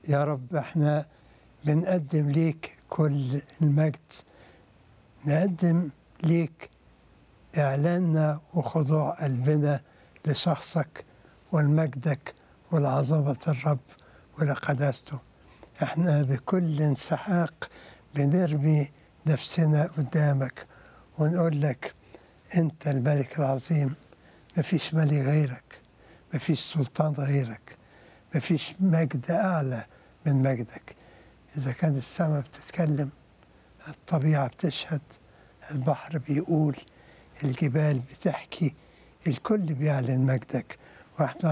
يا رب احنا بنقدم ليك كل المجد نقدم ليك إعلاننا وخضوع قلبنا لشخصك ولمجدك ولعظمة الرب ولقداسته احنا بكل انسحاق بنرمي نفسنا قدامك ونقول لك انت الملك العظيم مفيش ملك غيرك مفيش سلطان غيرك مفيش مجد أعلى من مجدك إذا كان السماء بتتكلم الطبيعة بتشهد البحر بيقول الجبال بتحكي الكل بيعلن مجدك واحنا